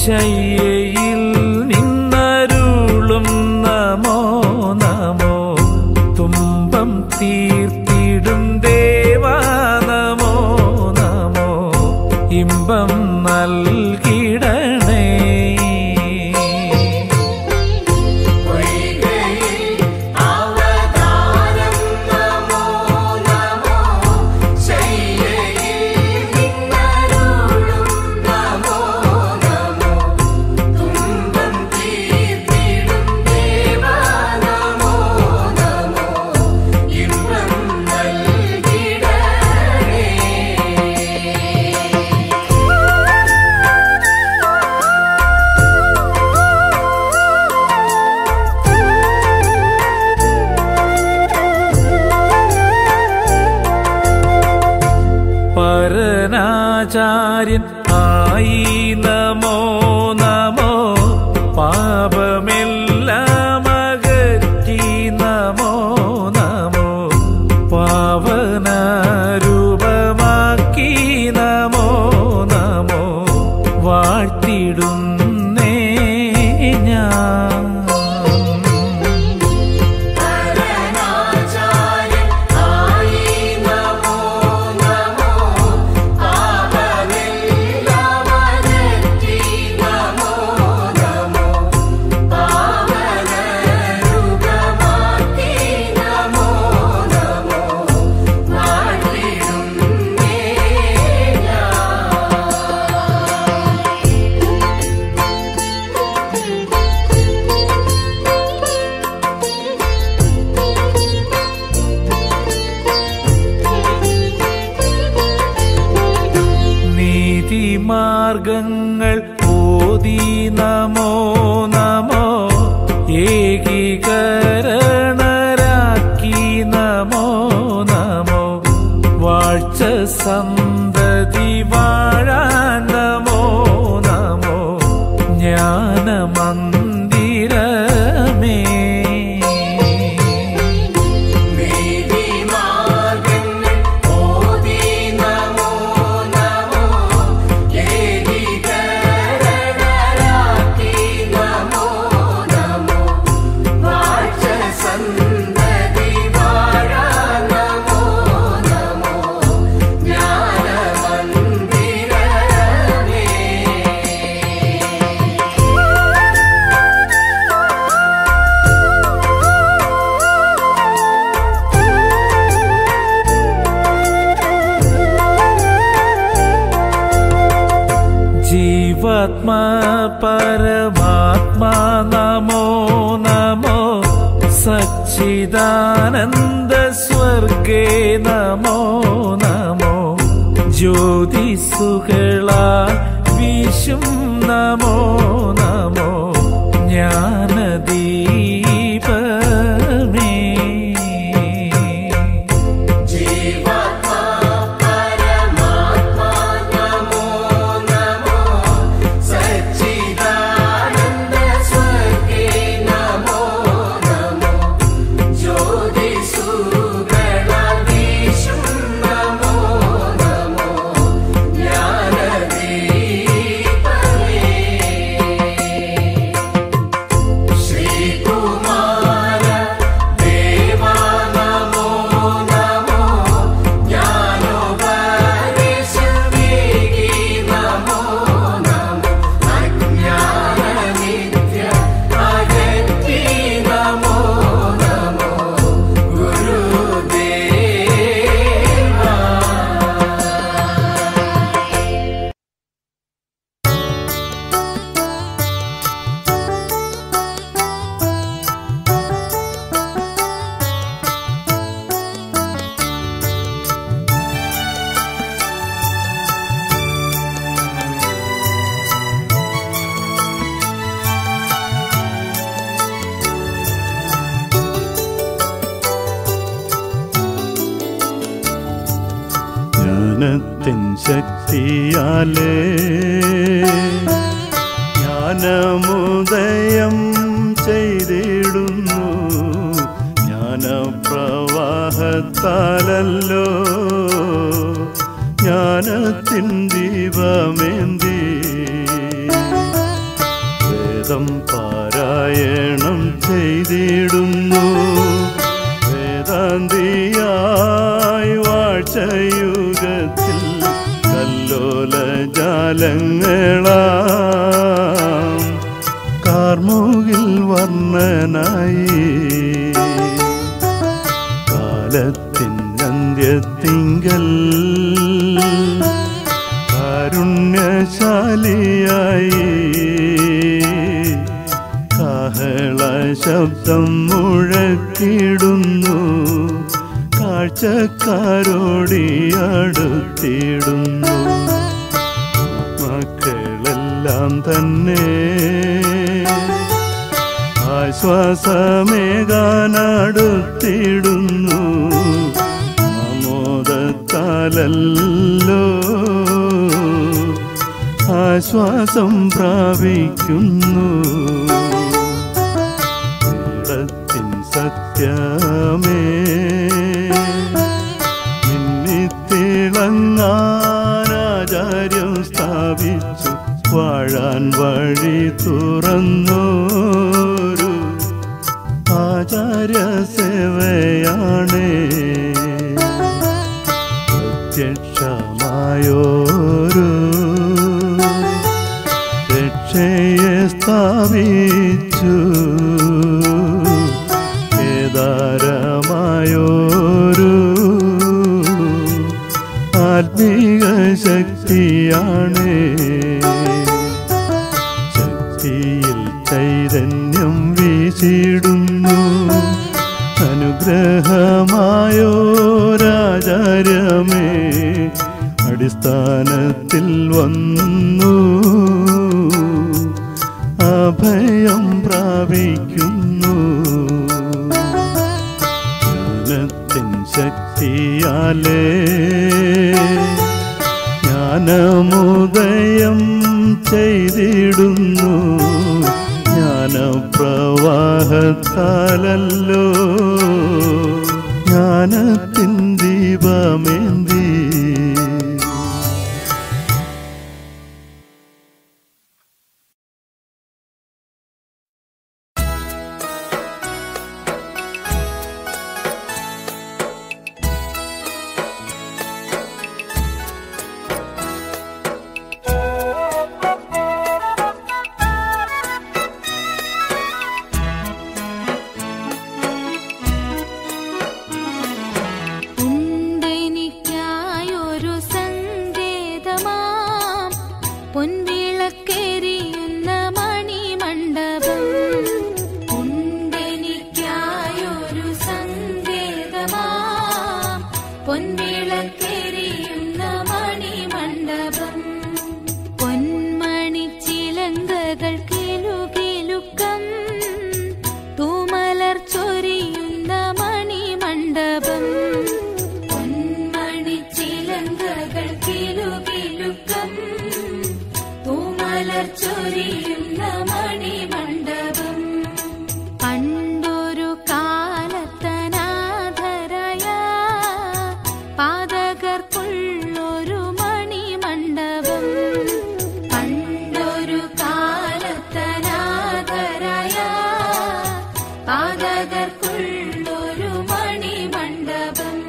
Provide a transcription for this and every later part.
ശയ്യയിൽ നിന്നരുളും നമോ നമോ തുമ്പം തീർത്തിടും ദേവാ നമോ നമോ ഇമ്പം നൽകിടണേ പരനാചാര്യൻ ആയി നമോ നമോ പാപമെല്ലാം അകറ്റി നമോ നമോ പാവന രൂപമാക്കി നമോ നമോ വാഴ്ത്തിടുന്നേ ഞാൻ നീതിമാർഗങ്ങൾ ഓതി നമോ നമോ ഏകീകരണരാക്കി നമോ നമോ വാഴ്ച സന്തതി വാഴാൻ നമോ നമോ ജ്ഞാനമന്ദിരമേ ജീവാത്മാ പരമാത്മാ നമോ നമോ സച്ചിദാനന്ദ സ്വർഗേ നമോ നമോ ജ്യോതിസുകളാ വിശും നമോ നമോ ജ്ഞാനദീപമേ ജ്ഞാനത്തിൻ ശക്തിയാലേ ജ്ഞാനമുദയം ചെയ്തിടുന്നു ജ്ഞാനപ്രവാഹത്താലല്ലോ ജ്ഞാനത്തിൻ ദീപമേന്തി വേദം പാരായണം ചെയ്തിടുന്നു വേദാന്തിയായി വാഴ്ചയുഗത്തിൽ കല്ലോല ജാലങ്ങളാം കാർമുകിൽ വർണ്ണനായി കാലത്തിൻ അന്ത്യത്തിങ്കൽ കാരുണ്യശാലിയായി കാഹള ശബ്ദം മുഴക്കിടുന്നു കാഴ്ചക്കാരോടി അടുത്തിടുന്നു മക്കളെല്ലാം തന്നെ ആശ്വാസമേകാനടുത്തിടുന്നു ആമോദത്താലല്ലോ ആശ്വാസം പ്രാപിക്കുന്നു പീഠത്തിൻ സത്യമേ മിന്നിത്തിളങ്ങാനാചാര്യം സ്ഥാപിച്ചു വാഴാൻ വഴി തുറന്നോരു ആചാര്യ സേവയാണേ പ്രത്യക്ഷമായോരു രക്ഷയെ സ്ഥാപിച്ചു കേദാരമായോരു ആത്മീക ശക്തിയാണ് ശക്തിയിൽ ചൈതന്യം വീശിടുന്നു അനുഗ്രഹമായോ രാജാര്യമേ അടിസ്ഥാനത്തിൽ വന്നു അഭയം പ്രാപിക്കുന്നു ജ്ഞാനത്തിൻ ശക്തിയാലേ ജ്ഞാനമുദയം ചെയ്തിടുന്നു ജ്ഞാനപ്രവാഹത്താലല്ലോ ജ്ഞാനത്തിൻ ദീപമേന്തി ഉണ്ടെനിക്കായൊരു സങ്കേതമാം പൊൻവിളക്കെരിയുന്ന മണിമണ്ഡപം ഉണ്ടെനിക്കായൊരു സങ്കേതമാം പൊൻവിളക്കെരിയുന്ന മണിമണ്ഡപം പൊന്മണിച്ചിലങ്കകൾ കിലുകിലുക്കം തൂമലർ ചൊരിയുന്ന മണിമണ്ഡപം പൊന്മണിച്ചിലങ്കകൾ കിലുകിലുക്കം തൂമലർ ചൊരിയുന്ന മണിമണ്ഡപം പണ്ടൊരു കാലത്തനാഥരായ പാതകർക്കുള്ളൊരു മണിമണ്ഡപം പണ്ടൊരു കാലത്തനാഥരായ പാതകർക്കുള്ളൊരു മണിമണ്ഡപം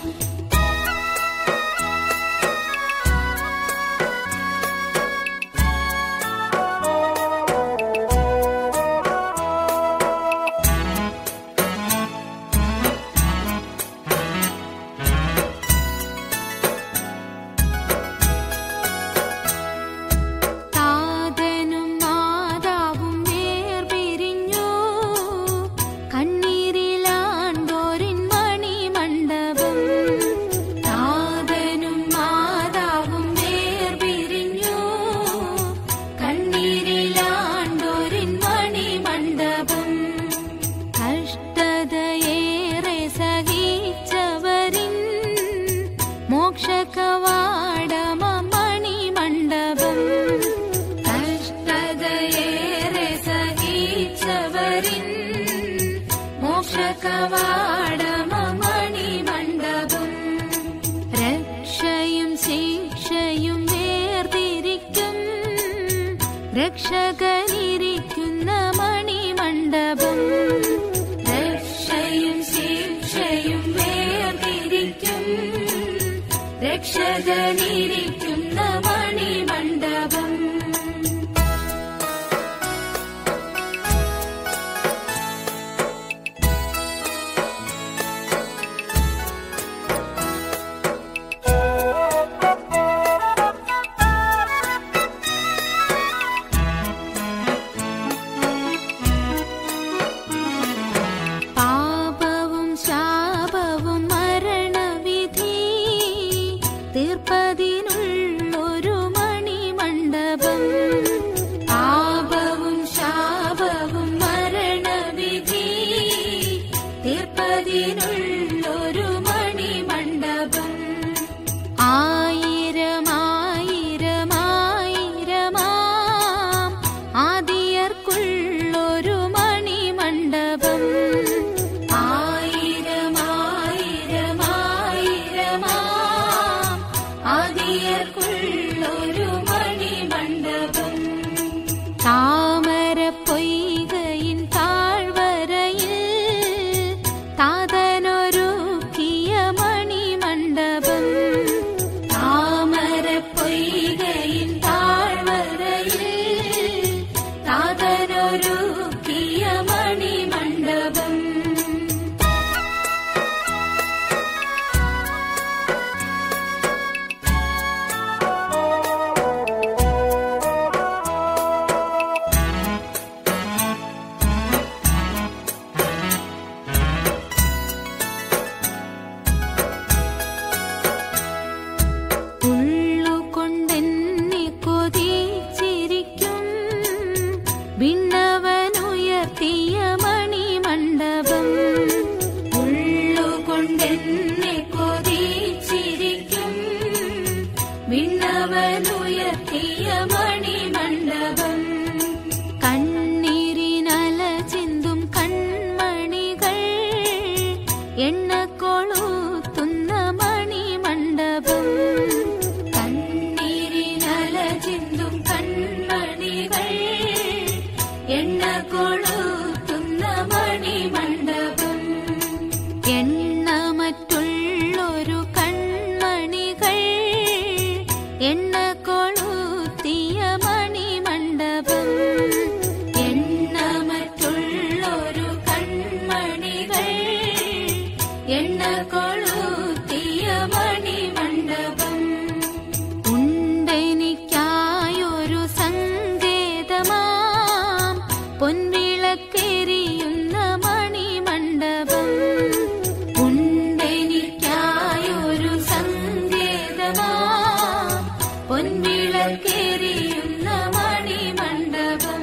താതനും മാതാവും വേർപിരിഞ്ഞു കണ്ണീരിലാണ്ടോരിൻ മണിമണ്ഡപം താതനും മാതാവും വേർപിരിഞ്ഞു കണ്ണീരിലാണ്ടോരിൻ മണിമണ്ഡപം കഷ്ടതയേറെ സഹിച്ചവരിൻ മോക്ഷകവാടമ മണിമണ്ഡപം കഷ്ടതയേറെ സഹിച്ചവരിൻ മോക്ഷകവാടമ മണിമണ്ഡപം രക്ഷയും ശിക്ഷയും വേർതിരിക്കും രക്ഷകനിരിക്കുന്ന ഈശ്വരനിരിക്കുന്ന മണിമണ്ഡപം പാപവും ശാപവും മരണവിധി തീർപ്പതിനുള്ളൊരു മണിമണ്ഡപം പാപവും ശാപവും മരണവിധി തീർപ്പതിനുള്ളൊരു മണിമണ്ഡപം ആയിരമായിരമായിരമാം ആദിയർക്കുള്ളൊരു മണിമണ്ഡപം ആയിരമായിരമായിരമാം ആദിയർക്കുള്ളൊരു മണിമണ്ഡപം താമര പൊയ്കയിൻ താഴ്വരയിൽ താതനൊരുക്കിയ മണിമണ്ഡപം താമര പൊയ്കയിൻ താഴ്വരയിൽ താതനൊരുക്കിയ മണിമണ്ഡപം ഉള്ളുകൊണ്ടെന്നെ കൊതിച്ചിരിക്കും വിണ്ണവനുയർത്തിയ മണിമണ്ഡപം ഉള്ളുകൊണ്ടെന്നെ കൊതിച്ചിരിക്കും വിണ്ണവനുയർത്തിയ മണിമണ്ഡപം കണ്ണീരിനല ചിന്തും കൺമണികൾ എണ്ണ കൊളുത്തുന്ന മണിമണ്ഡപം കണ്ണീരിനല ചിന്തും കൺമണികൾ എണ്ണ കൊളുത്തുന്ന മണിമണ്ഡപം എണ്ണമറ്റുള്ളൊരു കൺമണികൾ എണ്ണ കൊളുത്തിയ മണിമണ്ഡപം എണ്ണമറ്റുള്ളൊരു കൺമണികൾ എണ്ണ കൊളുത്തിയ മണിമണ്ഡപം ഉണ്ടെനിക്കായൊരു സങ്കേതമാം പൊൻവിളക്കെരിയുന്ന മണിമണ്ഡപം ഉണ്ടെനിക്കായൊരു സങ്കേതമാം പൊൻവിളക്കെരിയുന്ന മണിമണ്ഡപം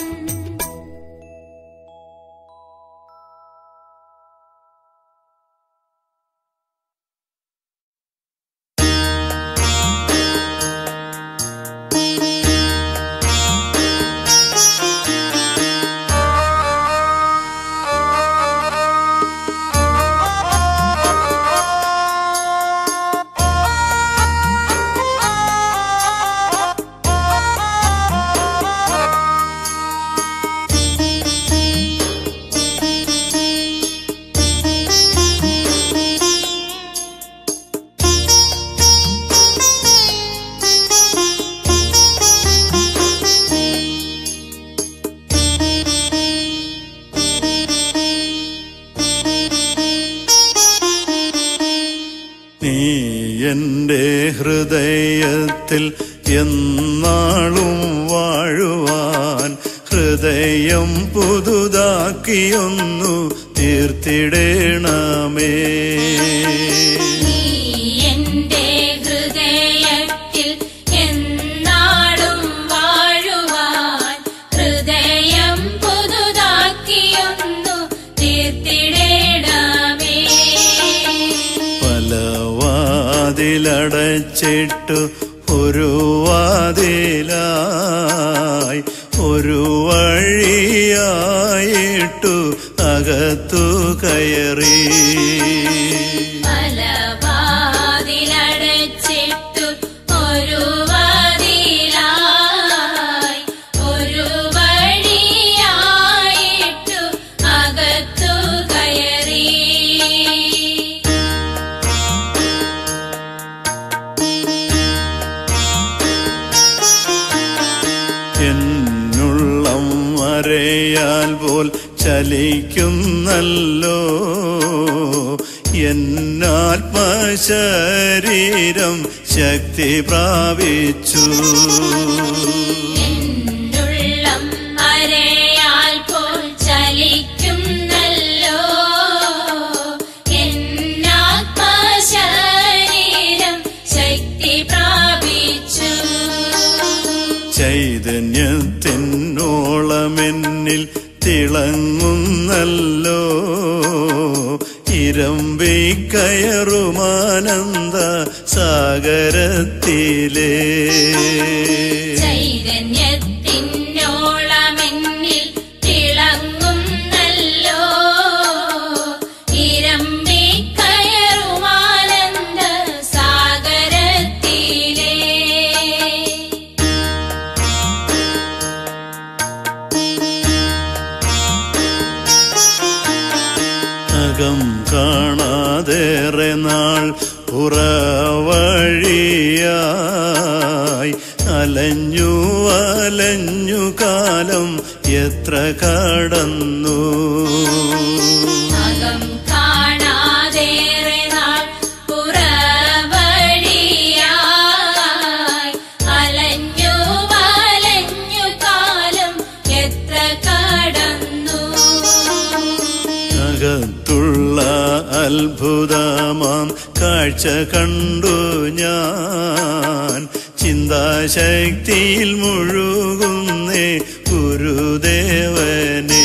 നീ എൻ്റെ ഹൃദയത്തിൽ എന്നാളും വാഴുവാൻ ഹൃദയം പുതുതാക്കിയൊന്നു തീർത്തിടേണമേ നീ എന്റെ ഹൃദയത്തിൽ എന്നാളും വാഴുവാൻ ഹൃദയം പുതുതാക്കിയൊന്നു തീർത്തിടേണമേ പല വാതിലടച്ചിട്ടു ഒരു വാതിലായി ഒരു വഴിയായിട്ടു അകത്തു കയറി പല വാതിലടച്ചിട്ടു ഒരു വാതിലായി ഒരു വഴിയായിട്ടു അകത്തു കയറി എന്നുള്ളം വരയാൽ പോൽ ചലിക്കുന്നല്ലോ എന്നാത്മശരീരം ശക്തി പ്രാപിച്ചു എന്നുള്ളം അരയാൽ പോൽ ചലിക്കുന്നല്ലോ എന്നാത്മശരീരം ശക്തി പ്രാപിച്ചു ചൈതന്യത്തിനോളമെന്നിൽ തിളങ്ങുന്നല്ലോ ഇരമ്പി കയറുമാനന്ദ സാഗരത്തിലേ ചൈതന്യത്തിനോളമെന്നിൽ തിളങ്ങുന്നല്ലോ ഇരമ്പി കയറുമാനന്ദ സാഗരത്തിലേ അകം കാണാതേറെ നാൾ പുറവഴിയായി അലഞ്ഞു അലഞ്ഞു കാലം എത്ര കടന്നു അകം കാണാതേറെ നാൾ പുറവഴിയായി അലഞ്ഞു വലഞ്ഞു കാലം എത്ര കടന്നു അകത്തുള്ള അത്ഭുതമാം കാഴ്ച കണ്ടു ഞാൻ ചിന്താശക്തിയിൽ മുഴുകുന്നേ ഗുരുദേവനേ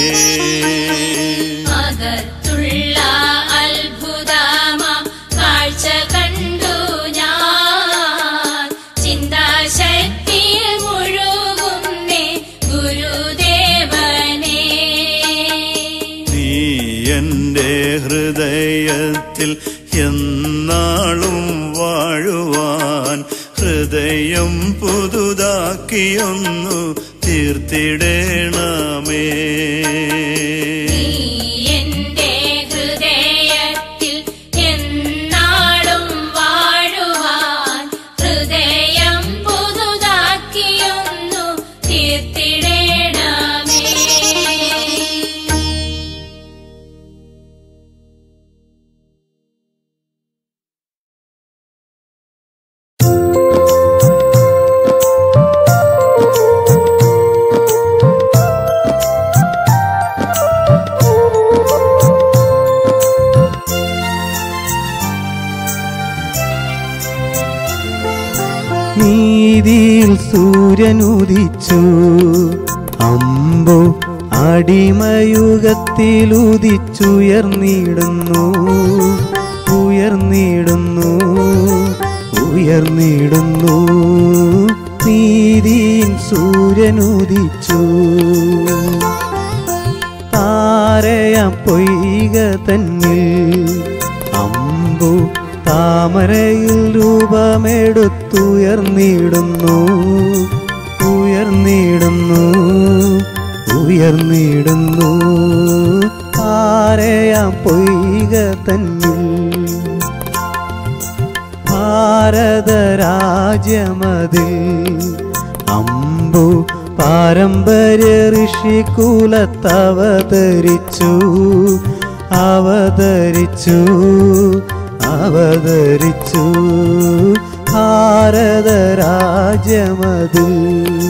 അകത്തുള്ള അത്ഭുതമാം കാഴ്ച കണ്ടു ഞാൻ ചിന്താശക്തിയിൽ മുഴുകുന്നേ ഗുരുദേവനേ നീ എൻ്റെ ഹൃദയത്തിൽ എന്നാളും വാഴുവാൻ ഹൃദയം പുതുതാക്കിയൊന്നു തീർത്തിടേണമേ നീ എന്റെ ഹൃദയത്തിൽ എന്നാളും വാഴുവാൻ ഹൃദയം പുതുതാക്കിയൊന്നു തീർത്തിടേണമേ നീതിയിൽ സൂര്യനുദിച്ചു അമ്പോ അടിമയുഗത്തിലുദിച്ചുയർന്നിടുന്നു ഉയർന്നിടുന്നു ഉയർന്നിടുന്നു നീതിയിൽ സൂര്യനുദിച്ചു താരയാം പൊയ്ക തന്നിൽ അമ്പു താമരയിൽ രൂപമെടുത്തുയർന്നിടുന്നു ഉയർന്നിടുന്നു ഉയർന്നിടുന്നു താരയാം പൊയ്ക തന്നിൽ ഭാരതരാജ്യമതിൽ അമ്പു പാരമ്പര്യ ഋഷികുലത്തവതരിച്ചു അവതരിച്ചു അവതരിച്ചു ഭാരതരാജ്യമതിൽ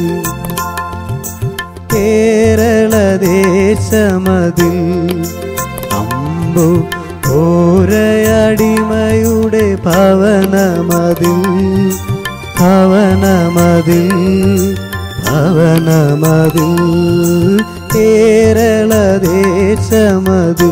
കേരളദേശമതിൽ അമ്പു ഓരയടിമയുടെ ഭവനമതിൽ ഭവനമതിൽ ഭവനമതിൽ കേരളദേശമതിൽ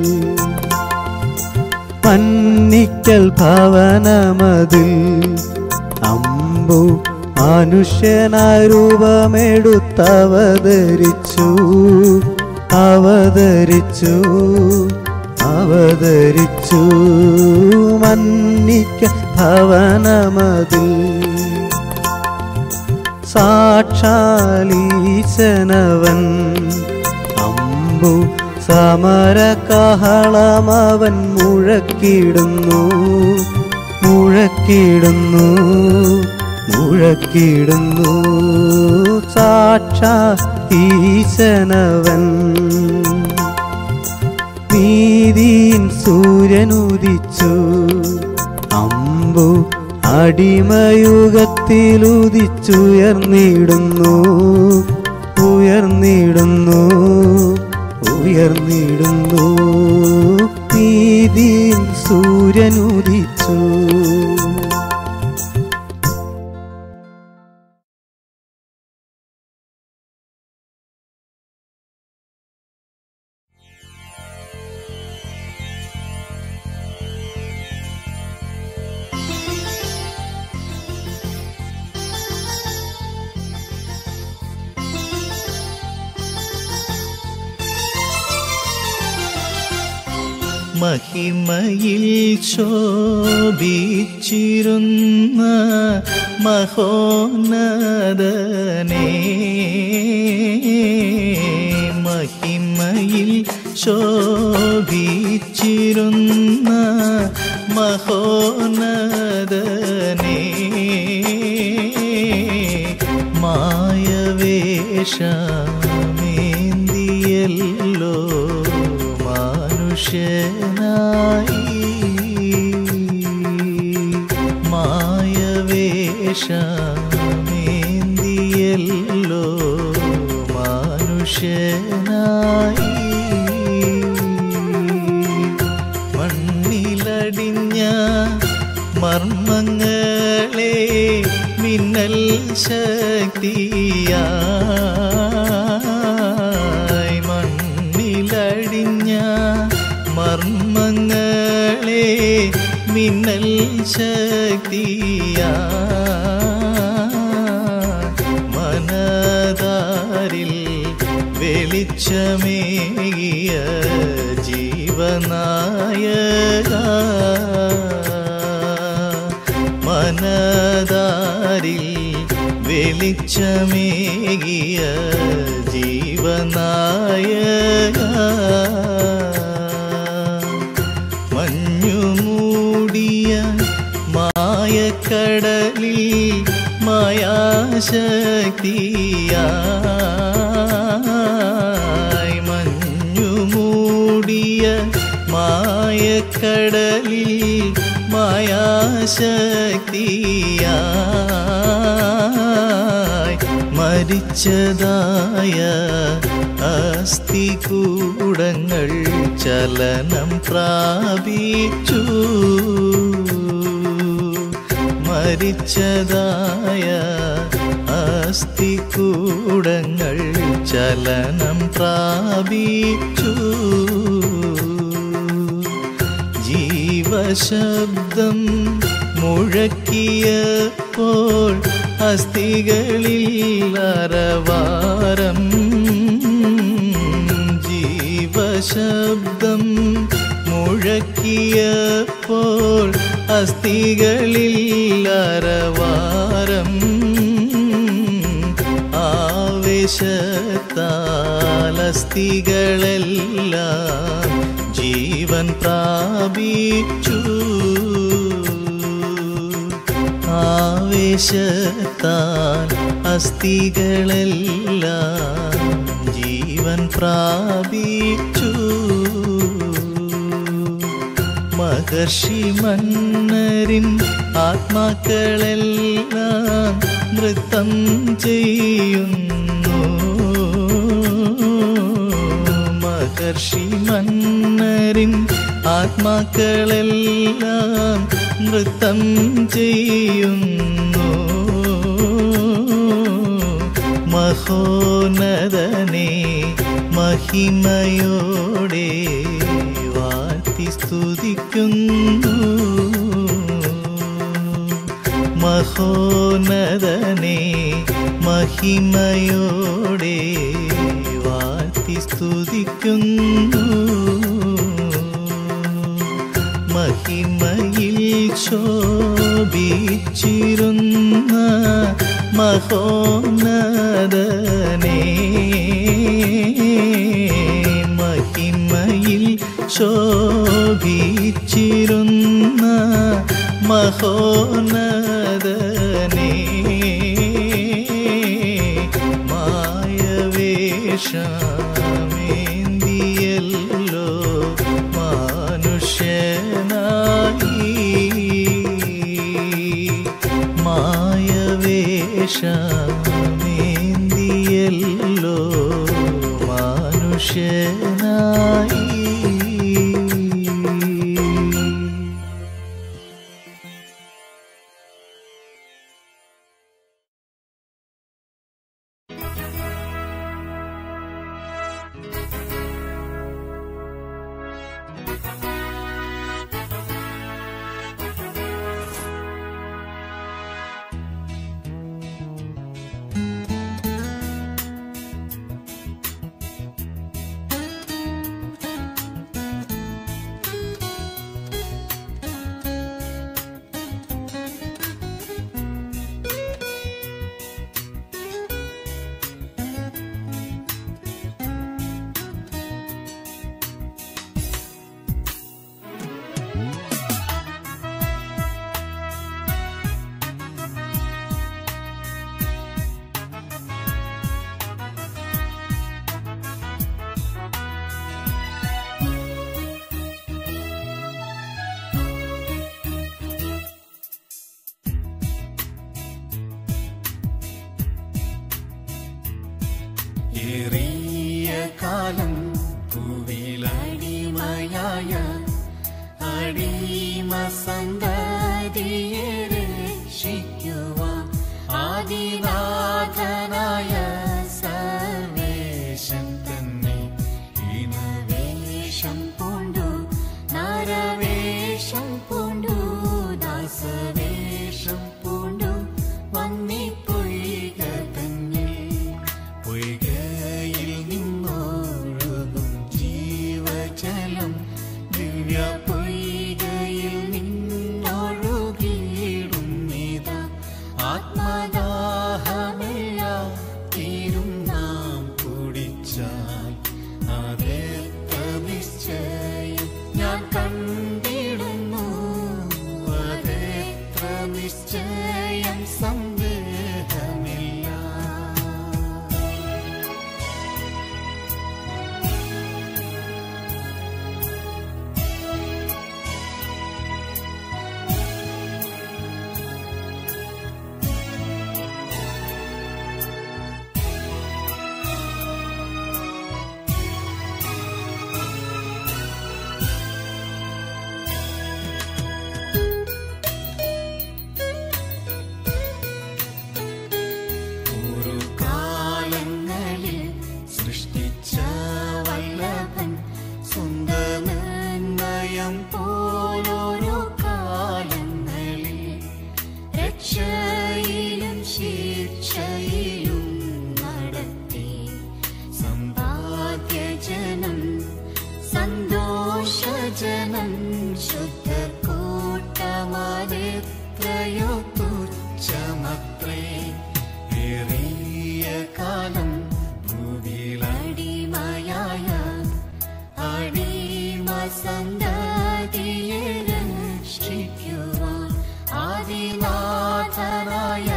പന്നിക്കൽ ഭവനമതിൽ അമ്പു മനുഷ്യനായ രൂപമെടുത്തവതരിച്ചു അവതരിച്ചു അവതരിച്ചു മന്നിക്ക ഭവനമതിൽ സാക്ഷാലീശനവൻ അമ്പു സമരകഹളമവൻ മുഴക്കിടുന്നു മുഴക്കിടുന്നു മുഴക്കിടുന്നു സാക്ഷാ ഈശനവൻ നീതിയിൻ സൂര്യനുദിച്ചു അമ്പു അടിമയുഗത്തിലുദിച്ചുയർന്നിടുന്നു ഉയർന്നിടുന്നു ഉയർന്നിടുന്നു നീതിയിൻ സൂര്യനുദിച്ചു മഹിമയിൽ ശോഭിച്ചിരുന്ന മഹോന്നതനേ മഹിമയിൽ ശോഭിച്ചിരുന്ന മഹോന്നതനേ മായവേഷമേന്തിയല്ലോ മനുഷ്യനായി മായവേഷമേന്തിയല്ലോ മനുഷ്യനായി മണ്ണിലടിഞ്ഞ മർമ്മങ്ങളെ മിന്നൽ ശക്തിയായി മണ്ണിലടിഞ്ഞ മർമ്മങ്ങളെ മിന്നൽ ശക്തിയാ മനതാരിൽ വെളിച്ചമേകിയ ജീവനായക മനതാരിൽ വെളിച്ചമേകിയ ജീവനായക മഞ്ഞുമൂടിയ മായക്കടലിൽ മായാശക്തിയായി മഞ്ഞുമൂടിയ മായക്കടലിൽ മായാശക്തിയായി മരിച്ചതായ അസ്ഥികൂടങ്ങൾ ചലനം പ്രാപിച്ചു മരിച്ചതായ അസ്ഥികൂടങ്ങൾ ചലനം പ്രാപിച്ചു ജീവശബ്ദം മുഴക്കിയപ്പോൾ അസ്ഥികളിൽ അരവാരം ജീവശബ്ദം മുഴക്കിയപ്പോൾ അസ്ഥികളിൽ അരവാരം ആവേശത്താൽ അസ്ഥികളെല്ലാം ജീവൻ പ്രാപിച്ചു ആവേശത്താൽ അസ്ഥികളെല്ലാം ജീവൻ പ്രാപിച്ചു മഹർഷി മന്നരിൻ ആത്മാക്കളെല്ലാം നൃത്തം ചെയ്യുന്നു മഹർഷി മന്നരിൻ ആത്മാക്കളെല്ലാം നൃത്തം ചെയ്യുന്നു മഹോന്നതനെ മഹിമയോടെ വാഴ്ത്തി സ്തുതിക്കുന്നു മഹോന്നതനെ മഹിമയോടെ വാഴ്ത്തി സ്തുതിക്കുന്നു മഹിമയിൽ ശോഭിച്ചിരുന്ന മഹോന്നതനേ മഹിമയിൽ ശോഭിച്ചിരുന്ന മഹോന്നതനേ മായവേഷമേന്തിയല്ലോ മനുഷ്യനായി മായവേഷമേന്തിയല്ലോ മനുഷ്യനായി ഏറിയ കാലം പൂവിലടിമയായ അടിമ സന്തതിയെ രക്ഷിക്കുവാൻ ആദിനാഥനായ സർവേശൻ തന്നെ ഇനവേഷം പൂണ്ടു നരവേഷം പൂണ്ടു ദാസവേഷം പൂണ്ടു വന്നിപ്പൊയ്ക തന്നെ പൊയ്കയിൽ നിന്നൊഴുകും ജീവജലം ദിവ്യ പൊയ്കയിൽ നിന്നൊഴുകിയിടുന്നിതാ ആത്മദാഹമെല്ലാം തീരും നാം കുടിച്ചാൽ അതെത്ര നിശ്ചയം ഞാൻ കണ്ടിടുന്നു അതെത്ര നിശ്ചയം സന്ദേഹമില്ല ഓരോ കാലങ്ങളിൽ സൃഷ്ടിച്ച വല്ലഭൻ സ്വന്തനിർണയം പോലോരോ കാലങ്ങളിൽ രക്ഷയിലും ശിക്ഷയിലും നടത്തി സമ്പാദ്യജനം സന്തോഷജനം ശുദ്ധ കൂട്ടമതെത്രയോ തുച്ഛമത്രേ ഏറിയ കാലം ഭൂവിലടിമയായ അടിമ സന്തതിയെ രക്ഷിക്കുവാൻ ആദിനാഥനായ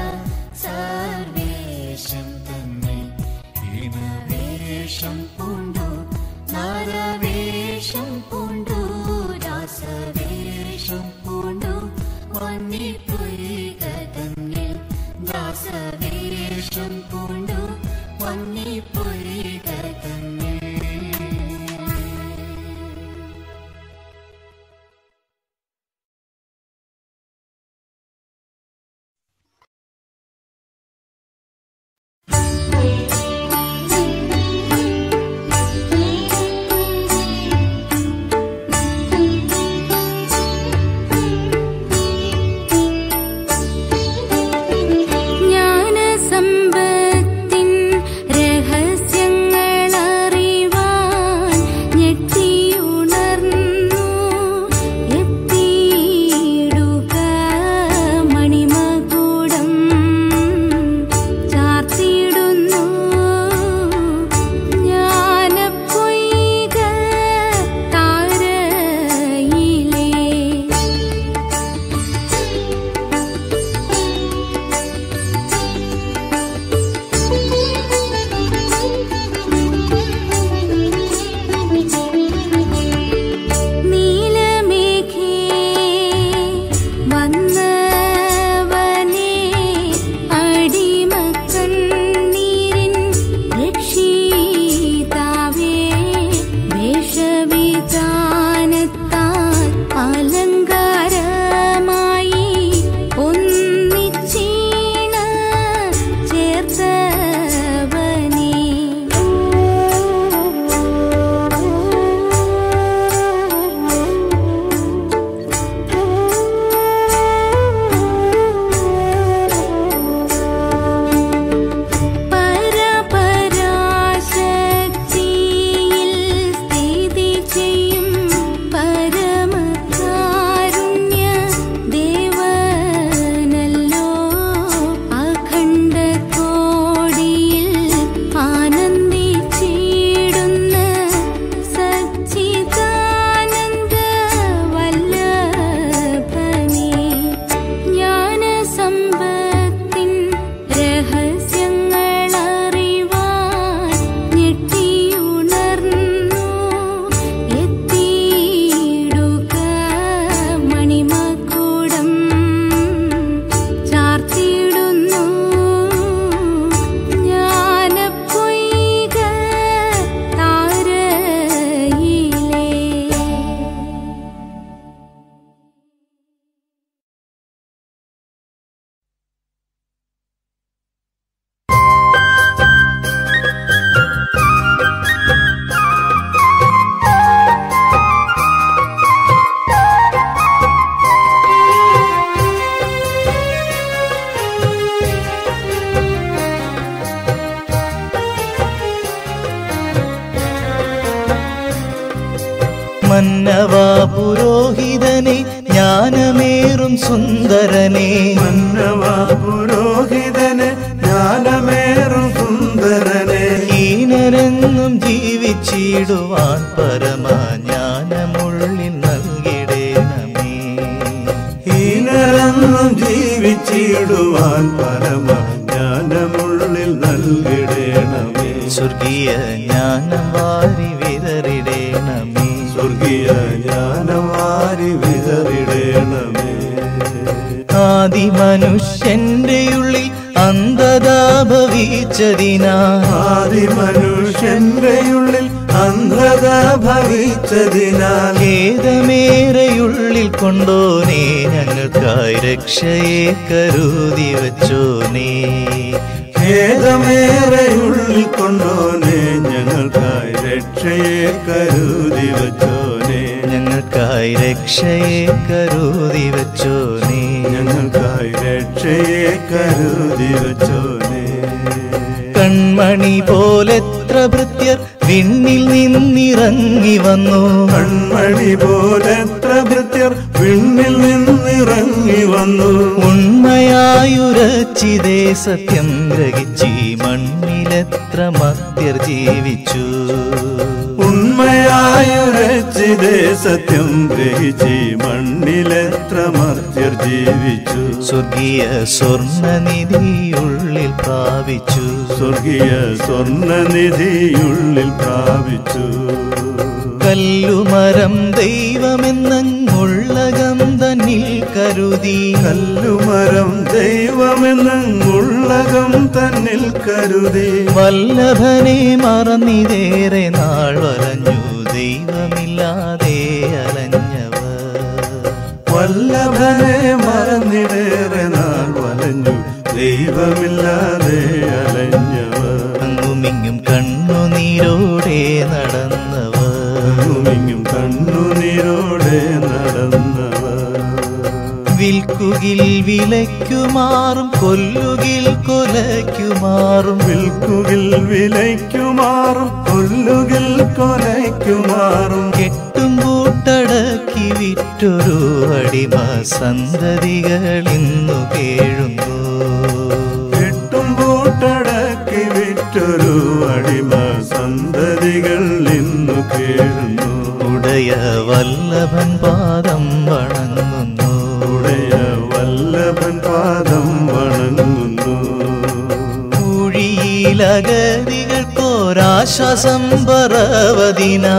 സർവേശം തന്നെ ഇനവേഷം പൂണ്ടു നരവേഷം പൂണ്ടു ദാസവേഷം പൂണ്ടു വന്നിപ്പൊയ്ക തന്നെ ദാസവേഷം പൂണ്ടു വന്നിപ്പൊയ്ക തന്നെ ജ്ഞാനസമ്പത്തിൻ രഹസ്യങ്ങൾ മന്നവാ പുരോഹിതനെ ജ്ഞാനമേറും സുന്ദരനെ മന്നവാ പുരോഹിതനെ ജ്ഞാനമേറും സുന്ദരനെ ഹീനരെന്നും ജീവിച്ചിടുവാൻ പരമജ്ഞാനമുള്ളിൽ നൽകിടേണമേ ഹീനരെന്നും ജീവിച്ചിടുവാൻ പരമ ജ്ഞാനമുള്ളിൽ നൽകിടേണമേ സ്വർഗീയ ജ്ഞാനം വാരി വിതറിടേണമേ സ്വർഗീയ ജ്ഞാനം വാരി വിതറിടേണമേ ആദി മനുഷ്യന്റെ ഉള്ളിൽ അന്ധത ഭവിച്ചതിനാ ആദി മനുഷ്യന്റെ ഉള്ളിൽ അന്ധത ഭവിച്ചതിനാൽ ഖേദമേറെയുള്ളിൽ കൊണ്ടോനേ ഞങ്ങൾക്കായി രക്ഷയെ കരുതി വച്ചോനേ ഖേദമേറെയുള്ളിൽ കൊണ്ടോനെ ഞങ്ങൾക്കായി രക്ഷയെ കരുതി വച്ചോനെ ഞങ്ങൾക്കായി രക്ഷയെ കരുതി വച്ചോനേ ഞങ്ങൾക്കായി രക്ഷയെ കരുതി വച്ചോനെ കൺമണി പോലെത്ര ഭൃത്യർ വിണ്ണിൽ നിന്നിറങ്ങി വന്നു കൺമണി പോലെത്ര ഭൃത്യർ വിണ്ണിൽ നിന്നിറങ്ങി വന്നു ഉണ്മയായുരച്ചിതേ സത്യം ഗ്രഹിച്ചി മണ്ണിലെത്ര മർത്യർ ജീവിച്ചു ഉണ്മയായുരച്ചിതേ സത്യം ഗ്രഹിച്ച് മണ്ണിലെത്ര മർത്യർ ജീവിച്ചു സ്വർഗീയ സ്വർണനിധിയുള്ളിൽ പ്രാപിച്ചു സ്വർഗീയ സ്വർണനിധിയുള്ളിൽ പ്രാപിച്ചു കല്ലുമരം ദൈവമെന്നങ്ങുള്ളകം തന്നിൽ കരുതി കല്ലുമരം ദൈവമെന്നുള്ളകം തന്നിൽ കരുതി വല്ലഭനെ മറന്നിതേറെ നാൾ വലഞ്ഞു ദൈവമില്ലാതെ അലഞ്ഞവർ വല്ലഭനെ മറന്നിടേറെ നാൾ വലഞ്ഞു ദൈവമില്ലാതെ അലഞ്ഞവർ അങ്ങുമിങ്ങും കണ്ണുനീരോടെ നടന്നവർ ഭൂമിയും കണ്ണുനീരോടെ നടന്നവർ വിൽക്കുകിൽ വിലയ്ക്കുമാറും കൊല്ലുകിൽ കൊലയ്ക്കുമാറും വിൽക്കുകിൽ വിലയ്ക്കുമാറും കൊല്ലുകിൽ കൊലയ്ക്കുമാറും കെട്ടും കൂട്ടടക്കി വിറ്റൊരു അടിമ സന്തതികൾ ഇന്നു കേഴുന്നു കെട്ടും പൂട്ടടക്കി വിറ്റൊരു അടിമ സന്തതികൾ ഇന്നു കേഴുന്നു ഉടയ വല്ലഭൻ പാദം വണങ്ങുന്നു ഉടയ വല്ലഭൻ പാദം വണങ്ങുന്നു ഊഴിയിലഗതികൾക്കോരാശ്വാസം പറവതിനാ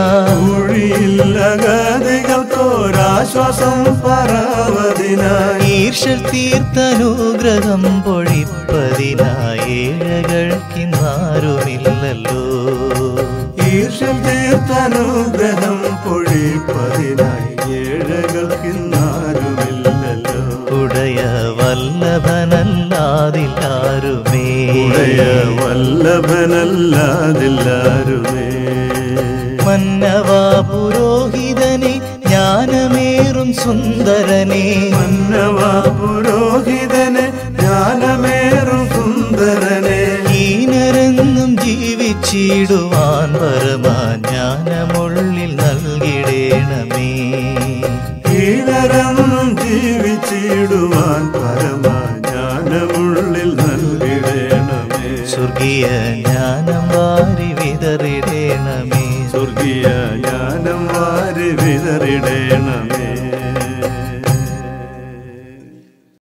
ഊഴിയില്ലഗതികൾക്കൊരാശ്വാസം പരാവതിനായി ഈർഷൽ തീർത്തനുഗ്രഹം പൊഴിപ്പതിനായി ഏഴകൾക്കിന്നാരുമില്ലല്ലോ ഈർഷ്യൽ തീർത്തനുഗ്രഹം പൊഴിപ്പതിനായി ഏഴകൾക്കിന്നാരുമില്ലല്ലോ ഉടയ വല്ലഭനല്ലാതില്ലാരുമേ ഉടയ വല്ലഭനല്ലാതില്ലാരുമേ മന്നവാ പുരോഹിതനെ ജ്ഞാനമേറും സുന്ദരനെ മന്നവാ പുരോഹിതനെ ജ്ഞാനമേറും സുന്ദരനെ ഹീനരെന്നും ജീവിച്ചിടുവാൻ പരമജ്ഞാനമുള്ളിൽ നൽകിടേണമേ ഹീനരെന്നും ജീവിച്ചിടുവാൻ പരമജ്ഞാനമുള്ളിൽ നൽകിടേണമേ സ്വർഗീയ ജ്ഞാനം വാരി വിതറിടേണമേ സ്വർഗീയ ജ്ഞാനം വാരി വിതറിടേണമേ